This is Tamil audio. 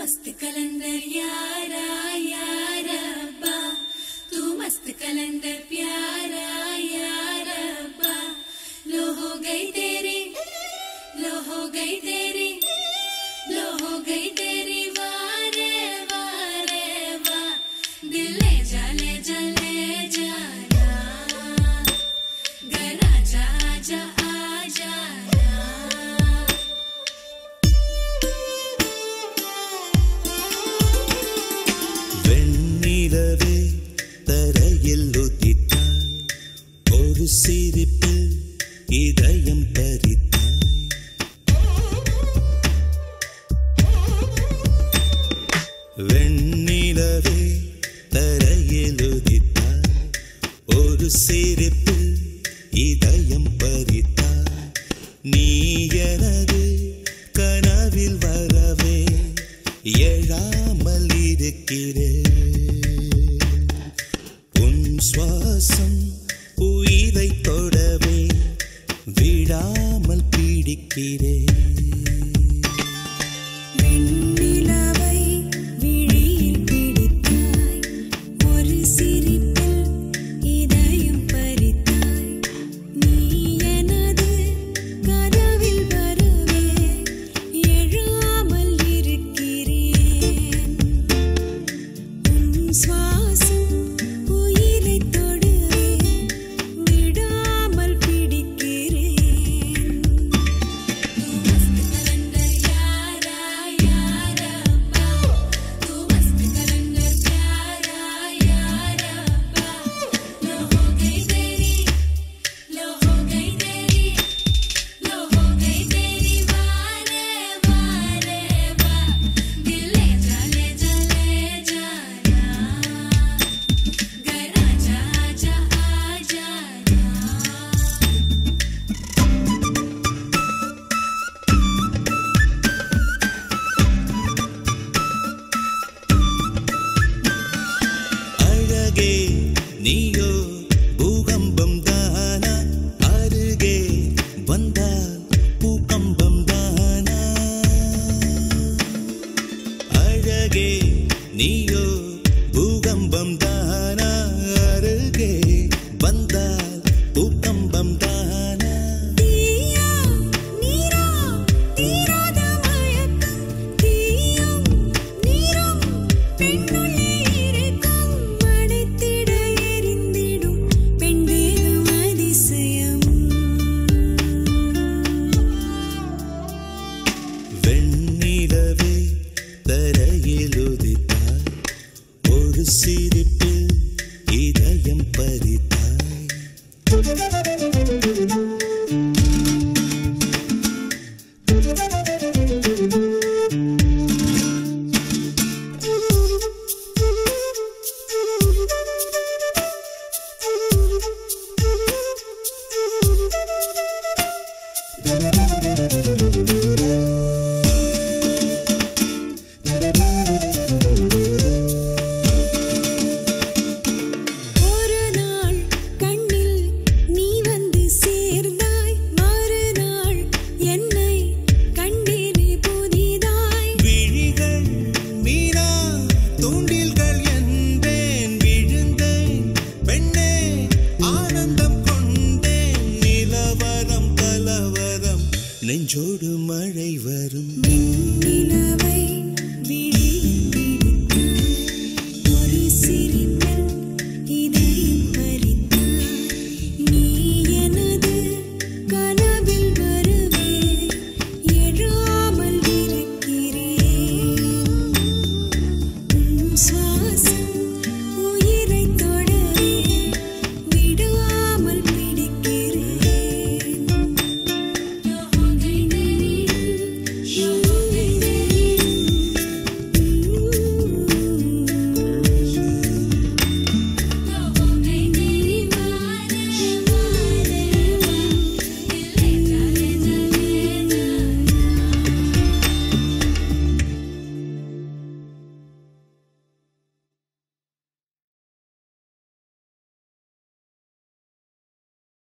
मस्त कलंदर यारा यारा अब्बा तू मस्त कलंदर प्यारा यारा अब्बा लो हो गई तेरी लो हो गई तेरी लो हो गई तेरी वारे वारे वा दिल ले जा ले जा ले जाना घर आजा आजा आ जाना வெண்ணிலவே தரையில் உதித்தாய் ஒரு சிரிப்பில் இதயம் பறித்தாய் வெண்ணிலவே தரையில் உதித்தாய் ஒரு சிரிப்பில் இதயம் பறித்தாய் நீ எனது கனவில் வரவே எழாமல் இருக்கிறேன் உன் சுவாசம் உயிரை தொடவே விடாமல் பிடிக்கிறேன் வெண்ணிலவை விழியில் பிடித்தாய் ஒரு சிரிப்பில் இதயம் பறித்தாய் நீ எனது கனவில் வரவே எழாமல் இருக்கிறேன் உன் சுவாசம் உயிரை தொடுவே விடாமல் பிடிக்கிறேன் तू मस्त कलंदर यारा यारा अब्बा तू मस्त कलंदर प्यारा यारा अब्बा लो हो गई तेरी लो हो गई तेरी लो हो गई तेरी वारे वारे वा दिल ले जा ले जा ले जाना घर आजा आजा आ जाना அழகே நீயோ பூகம்பம் தானா அருகே வந்தால் பூகம்பம் தானா அழகே நீயோ பூகம்பம் தானா அருகே வந்தால் பூகம்பம் தானா தீயா நீரா தீராத மயக்கம் தீயும் நீரும் பெண்ணுள்ளே இருக்கும் மடைத்திட எரிந்திடும் பெண் தேகம் அதிசயம் வெண்ணிலவே தரையில் உதித்தாய் ஒரு சிறு